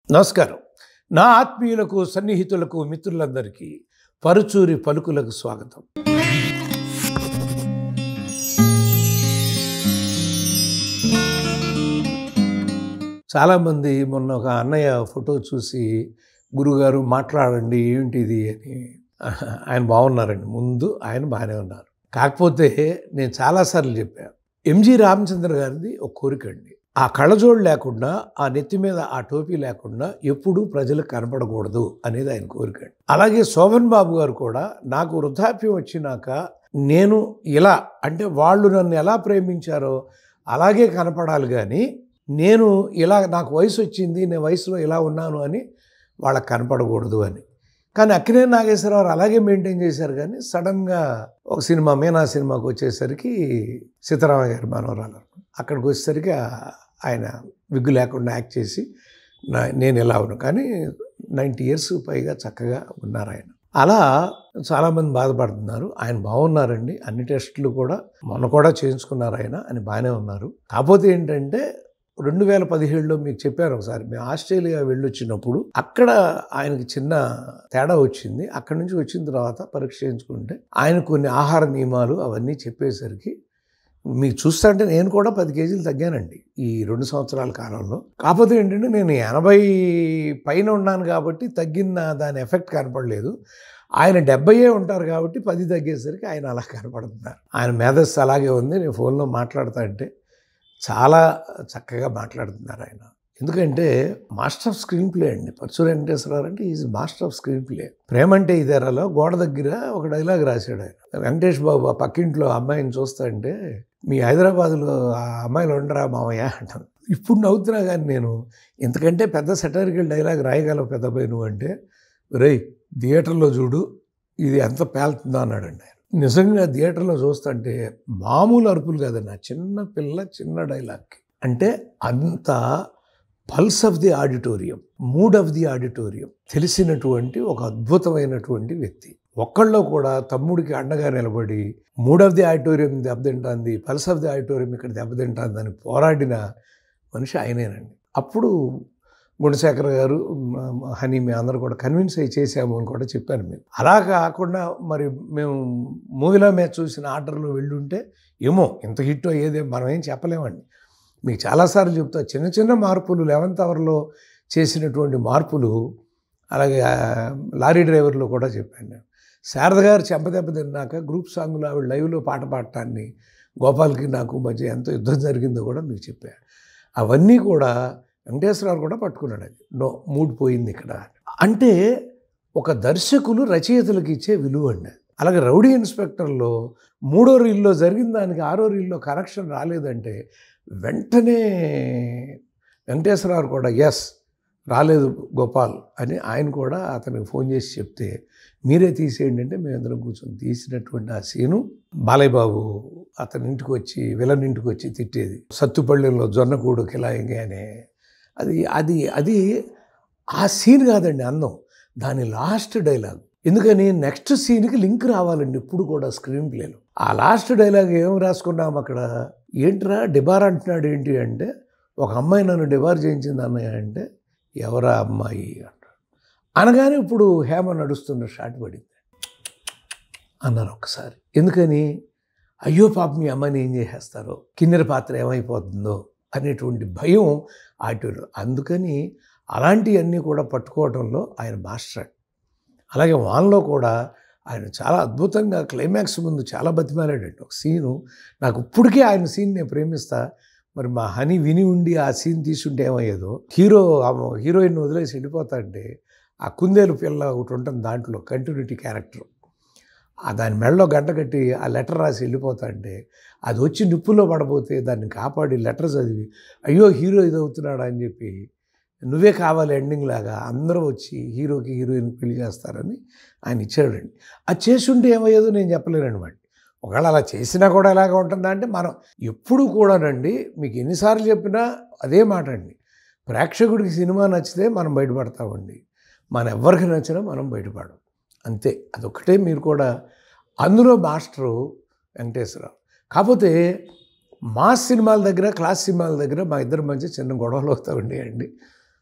నమస్కారం నా ఆత్మీయులకు సన్నిహితులకు మిత్రులందరికీ పరుచూరి పలుకులకు స్వాగతం చాలామంది మొన్న ఒక అన్నయ్య ఫోటో చూసి గురుగారు మాట్లాడండి ఏంటిది అని ఆయన బాగున్నారండి ముందు ఆయన బాగానే ఉన్నారు కాకపోతే నేను చాలాసార్లు చెప్పాను ఎంజి రామచంద్ర గారిది ఒక కోరిక అండి ఆ కళ్ళజోడు లేకుండా ఆ నెత్తి మీద ఆ టోపీ లేకుండా ఎప్పుడూ ప్రజలకు కనపడకూడదు అనేది ఆయన కోరిక అండి అలాగే శోభన్ బాబు గారు కూడా నాకు వృద్ధాప్యం వచ్చినాక నేను ఇలా అంటే వాళ్ళు నన్ను ఎలా ప్రేమించారో అలాగే కనపడాలి కానీ నేను ఇలా నాకు వయసు వచ్చింది నేను వయసులో ఇలా ఉన్నాను అని వాళ్ళకి కనపడకూడదు అని కానీ అక్కినే నాగేశ్వరరావు అలాగే మెయింటైన్ చేశారు కానీ సడన్గా ఒక సినిమా మీనా సినిమాకి వచ్చేసరికి సీతారామయ్య గారి మనవరాలు అక్కడికి వచ్చేసరికి ఆ- ఆయన విగ్గు లేకుండా యాక్ట్ చేసి నా నేను ఇలా ఉన్నాను కానీ నైంటీ ఇయర్స్ పైగా చక్కగా ఉన్నారు ఆయన అలా చాలామంది బాధపడుతున్నారు ఆయన బాగున్నారండి అన్ని టెస్టులు కూడా మొన్న కూడా చేయించుకున్నారు ఆయన అని బాగానే ఉన్నారు కాకపోతే ఏంటంటే రెండు వేల పదిహేడులో మీకు చెప్పాను ఒకసారి మేము ఆస్ట్రేలియా వెళ్ళొచ్చినప్పుడు అక్కడ ఆయనకి చిన్న తేడా వచ్చింది అక్కడి నుంచి వచ్చిన తర్వాత పరీక్ష చేయించుకుంటే ఆయన కొన్ని ఆహార నియమాలు అవన్నీ చెప్పేసరికి మీకు చూస్తుంటే నేను కూడా పది కేజీలు తగ్గానండి ఈ రెండు సంవత్సరాల కాలంలో కాకపోతే ఏంటంటే నేను ఎనభై పైన ఉన్నాను కాబట్టి తగ్గిన దాని ఎఫెక్ట్ కనపడలేదు ఆయన డెబ్బయే ఉంటారు కాబట్టి పది తగ్గేసరికి ఆయన అలా కనపడుతున్నారు ఆయన మేధస్సు అలాగే ఉంది నేను ఫోన్లో మాట్లాడుతా అంటే చాలా చక్కగా మాట్లాడుతున్నారు ఆయన ఎందుకంటే మాస్టర్ ఆఫ్ స్క్రీన్ ప్లే అండి పరశు వెంకటేశ్వరరావు అంటే is master of screenplay ప్రేమ అంటే ఇదేరాలో గోడ దగ్గర ఒక డైలాగ్ రాశాడు ఆయన వెంకటేష్ బాబు ఆ పక్కింట్లో అమ్మాయిని చూస్తా అంటే మీ హైదరాబాద్లో ఆ అమ్మాయిలు ఉండరా మామయ్య అంటాను ఇప్పుడు నవ్వుతున్నా కానీ నేను ఇంతకంటే పెద్ద సెటరికల్ డైలాగ్ రాయగలవు పెద్ద పోయి నువ్వు అంటే రేయ్ థియేటర్లో చూడు ఇది ఎంత పేలుతుందో అన్నాడండి ఆయన నిజంగా థియేటర్లో చూస్తుంటే మామూలు అరుపులు కాదండి ఆ చిన్న పిల్ల చిన్న డైలాగ్కి అంటే అంత pulse of the auditorium mood of the auditorium తెలిసినటువంటి ఒక అద్భుతమైనటువంటి వ్యక్తి ఒక్కళ్ళలో కూడా తమ్ముడికి అండగా నిలబడి మూడ్ ఆఫ్ ది ఆడిటోరియం దెబ్బతింటాంది పల్స్ ఆఫ్ ది ఆడిటోరియం ఇక్కడ దెబ్బతింటాంది అని పోరాడిన మనిషి ఆయనేనండి అప్పుడు గుణశేఖర్ గారు మ- మ- హనీ మేము అందరూ కూడా కన్విన్స్ అయ్యి చేసాము అని కూడా చెప్పాను మేము అలా కాకుండా మరి మేము మూవీలో మ్యాచ్ చూసిన ఆర్డర్లో వెళ్ళుంటే ఏమో ఇంత హిట్ అయ్యేదే మనం ఏం చెప్పలేమండి మీకు చాలాసార్లు చెప్తా చిన్న చిన్న మార్పులు లెవెన్త్ అవర్లో చేసినటువంటి మార్పులు అలాగే ఆ, లారీ డ్రైవర్లో కూడా చెప్పాను నేను శారద గారు చెంపదెబ్బ తిన్నాక గ్రూప్ సాంగ్లో ఆవిడ లైవ్లో పాట పాడటాన్ని గోపాల్కి నాకు మధ్య ఎంత యుద్ధం జరిగిందో కూడా మీకు చెప్పాను అవన్నీ కూడా వెంకటేశ్వరరావు కూడా పట్టుకున్నాడు అది నో మూడ్ పోయింది ఇక్కడ అంటే ఒక దర్శకులు రచయితలకు ఇచ్చే విలువ అండి అలాగే రౌడీ ఇన్స్పెక్టర్లో మూడో రీల్లో జరిగిన దానికి ఆరో రీల్లో కరెక్షన్ రాలేదంటే వెంటనే వెంకటేశ్వరరావు కూడా ఎస్ రాలేదు గోపాల్ అని ఆయన కూడా అతనికి ఫోన్ చేసి చెప్తే మీరే తీసేయండి అంటే మేమందరం కూర్చొని తీసినటువంటి ఆ సీను బాలయ్య బాబు అతని ఇంటికి వచ్చి విలన్ ఇంటికి వచ్చి తిట్టేది సత్తుపల్లెంలో జొన్నకూడు కిలాయింగి అనే అది అది అది ఆ సీన్ కాదండి అందం దాని లాస్ట్ డైలాగ్ ఎందుకని నెక్స్ట్ సీన్కి లింక్ రావాలండి ఇప్పుడు కూడా స్క్రీన్ ప్లేలో ఆ లాస్ట్ డైలాగ్ ఏం రాసుకున్నాం అక్కడ ఏంట్రా డిబార్ అంటున్నాడు ఏంటి అంటే ఒక అమ్మాయి నన్ను డిబార్ చేయించింది అన్నయ్య అంటే ఎవరా అమ్మాయి అంటాడు అనగానే ఇప్పుడు హేమ నడుస్తున్న షాట్ పడింది అన్నారు ఒకసారి ఎందుకని అయ్యో పాప మీ అమ్మాయిని ఏం చేసేస్తారో కిన్నెర పాత్ర ఏమైపోతుందో అనేటువంటి భయం ఆటోలో అందుకని అలాంటివన్నీ కూడా పట్టుకోవడంలో ఆయన మాస్టర్ అలాగే వాన్లో కూడా ఆయన చాలా అద్భుతంగా క్లైమాక్స్ ముందు చాలా బతిమాలాడండి ఒక సీను నాకు ఇప్పటికే ఆయన సీన్ నేను ప్రేమిస్తా మరి మా హనీ విని ఉండి ఆ సీన్ తీసుంటే ఏమయ్యేదో హీరో హీరోయిన్ వదిలేసి వెళ్ళిపోతా అంటే ఆ కుందేలు పిల్ల ఒకటి ఉంటుంది దాంట్లో కంటిన్యూటీ క్యారెక్టర్ ఆ దాని మెడలో గంట కట్టి ఆ లెటర్ రాసి వెళ్ళిపోతా అంటే అది వచ్చి నిప్పుల్లో పడబోతే దాన్ని కాపాడి లెటర్ చదివి అయ్యో హీరో ఇది అవుతున్నాడా అని చెప్పి నువ్వే కావాలి ఎండింగ్ లాగా అందరూ వచ్చి హీరోకి హీరోయిన్ పెళ్లి చేస్తారని ఆయన ఇచ్చాడండి అది చేసుంటే ఏమయ్యేదో నేను చెప్పలేనండి ఒకవేళ అలా చేసినా కూడా ఎలాగ ఉంటుందా అంటే మనం ఎప్పుడు కూడానండి మీకు ఎన్నిసార్లు చెప్పినా అదే మాట అండి ప్రేక్షకుడికి సినిమా నచ్చితే మనం బయటపడతామండి మన ఎవరికి నచ్చినా మనం బయటపడం అంతే అదొక్కటే మీరు కూడా అందులో మాస్టరు వెంకటేశ్వరరావు కాకపోతే మాస్ సినిమాల దగ్గర క్లాస్ సినిమాల దగ్గర మా ఇద్దరి మధ్య చిన్న గొడవలు అవుతూ ఉండేయండి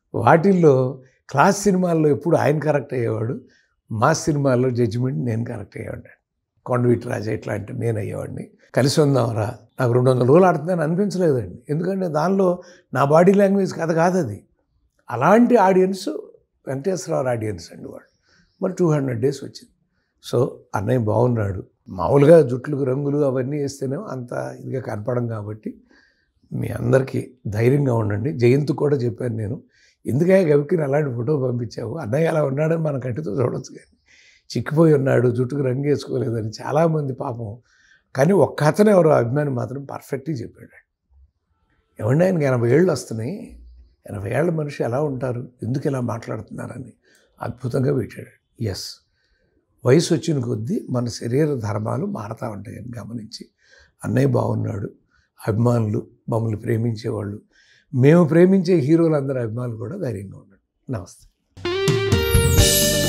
వాటిల్లో క్లాస్ సినిమాల్లో ఎప్పుడు ఆయన కరెక్ట్ అయ్యేవాడు మా సినిమాల్లో జడ్జిమెంట్ నేను కరెక్ట్ అయ్యేవాడిని కొండవీటి రాజా ఇట్లాంటి నేను అయ్యేవాడిని కలిసి ఉందాంరా నాకు రెండు వందల రోజులు ఆడుతుందని అనిపించలేదండి ఎందుకంటే దానిలో నా బాడీ లాంగ్వేజ్ కథ కాదు అది అలాంటి ఆడియన్స్ వెంకటేశ్వరరావు ఆడియన్స్ అండి వాడు మరి టూ హండ్రెడ్ డేస్ వచ్చింది సో అన్నయ్య బాగున్నాడు మామూలుగా జుట్లకు రంగులు అవన్నీ వేస్తేనే అంత ఇదిగా కనపడం కాబట్టి మీ అందరికీ ధైర్యంగా ఉండండి జయంత్ కూడా చెప్పాను నేను ఎందుకే గవికిని అలాంటి ఫోటో పంపించావు అన్నయ్య అలా ఉన్నాడని మన కంటితో చూడొచ్చు కానీ చిక్కిపోయి ఉన్నాడు జుట్టుకు రంగు వేసుకోలేదని చాలామంది పాపం కానీ ఒక్క అతను ఎవరో అభిమాని మాత్రం పర్ఫెక్ట్గా చెప్పాడు ఏమండి ఆయనకి ఎనభై ఏళ్ళు వస్తున్నాయి ఎనభై ఏళ్ళ మనిషి ఎలా ఉంటారు ఎందుకు ఇలా మాట్లాడుతున్నారని అద్భుతంగా పెట్టాడు ఎస్ వయసు వచ్చిన కొద్దీ మన శరీర ధర్మాలు మారుతూ ఉంటాయని గమనించి అన్నయ్య బాగున్నాడు అభిమానులు మమ్మల్ని ప్రేమించేవాళ్ళు మేము ప్రేమించే హీరోలందరూ అభిమానులు కూడా ధైర్యంగా ఉన్నాడు నమస్తే